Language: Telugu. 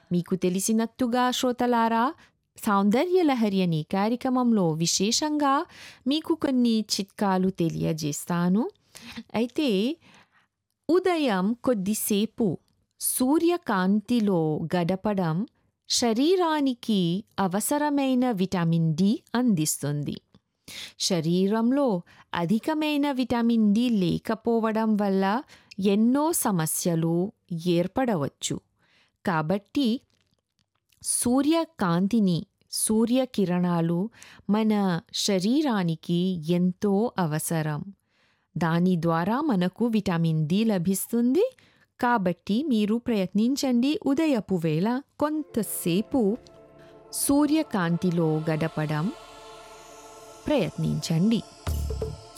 మీకు తెలిసినట్టుగా శ్రోతలారా సౌందర్యలహరి అనే కార్యక్రమంలో విశేషంగా మీకు కొన్ని చిట్కాలు తెలియజేస్తాను అయితే ఉదయం కొద్దిసేపు సూర్యకాంతిలో గడపడం శరీరానికి అవసరమైన విటమిన్ డి అందిస్తుంది శరీరంలో అధికమైన విటమిన్ డి లేకపోవడం వల్ల ఎన్నో సమస్యలు ఏర్పడవచ్చు కాబట్టి సూర్యకాంతిని సూర్యకిరణాలు మన శరీరానికి ఎంతో అవసరం దాని ద్వారా మనకు విటమిన్ డి లభిస్తుంది కాబట్టి మీరు ప్రయత్నించండి ఉదయపు వేళ కొంతసేపు సూర్యకాంతిలో గడపడం ప్రయత్నించండి